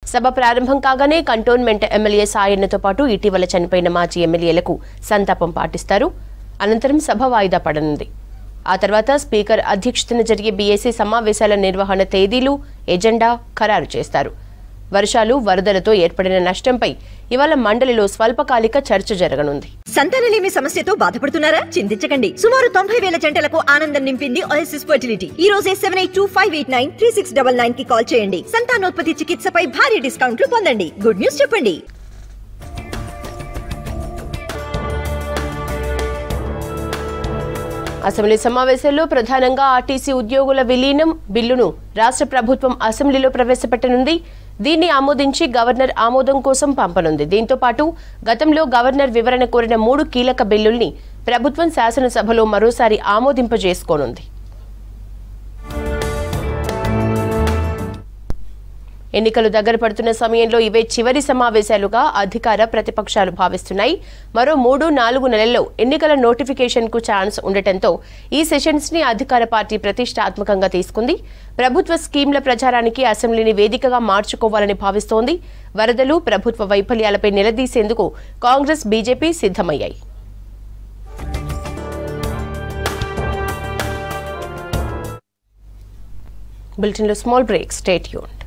సభ ప్రారంభం కాగానే కంటోన్మెంట్ ఎమ్మెల్యే సాయన్నతో పాటు ఇటీవల చనిపోయిన మాజీ ఎమ్మెల్యేలకు సంతాపం పాటిస్తారు అనంతరం సభ వాయిదా పడనుంది ఆ తర్వాత స్పీకర్ అధ్యక్షతన జరిగే బీఏసీ సమావేశాల నిర్వహణ తేదీలు ఎజెండా ఖరారు చేస్తారు వర్షాలు వరదలతో ఏర్పడిన నష్టంపై ఇవాళ మండలిలో స్వల్పకాలిక చర్చ జరగనుంది సంతానలేమి సమస్యతో బాధపడుతున్నారా చింతించకండి సుమారు తొంభై వేల జంటలకు ఆనందం నింపింది ఓఎస్ఎస్ ఫర్టిలిటీ ఈ రోజే seven eight two five eight nine three six double nine కి కాల్ చేయండి సంతానోత్పత్తి చికిత్సపై భారీ డిస్కౌంట్లు పొందండి గుడ్ న్యూస్ చెప్పండి అసెంబ్లీ సమావేశంలో ప్రధానంగా ఆర్టీసీ ఉద్యోగుల విలీనం బిల్లును రాష్ట్ర ప్రభుత్వం అసెంబ్లీలో ప్రవేశపెట్టనుంది దీన్ని ఆమోదించి గవర్నర్ ఆమోదం కోసం పంపనుంది దీంతో పాటు గతంలో గవర్నర్ వివరణ కోరిన మూడు కీలక బిల్లుల్ని ప్రభుత్వం శాసనసభలో మరోసారి ఆమోదింపజేసుకోనుంది ఎన్నికలు దగ్గర పడుతున్న సమయంలో ఇవే చివరి సమావేశాలుగా అధికార ప్రతిపక్షాలు భావిస్తున్నాయి మరో మూడు నాలుగు నెలల్లో ఎన్నికల నోటిఫికేషన్ కు ఛాన్స్ ఉండటంతో ఈ సెషన్స్ ని అధికార పార్టీ ప్రతిష్టాత్మకంగా తీసుకుంది ప్రభుత్వ స్కీంల ప్రచారానికి అసెంబ్లీని వేదికగా మార్చుకోవాలని భావిస్తోంది వరదలు ప్రభుత్వ వైఫల్యాలపై నిలదీసేందుకు కాంగ్రెస్ బీజేపీ సిద్ధమయ్యాయి బులెటిన్లో స్మాల్ బ్రేక్ స్టేట్ యూన్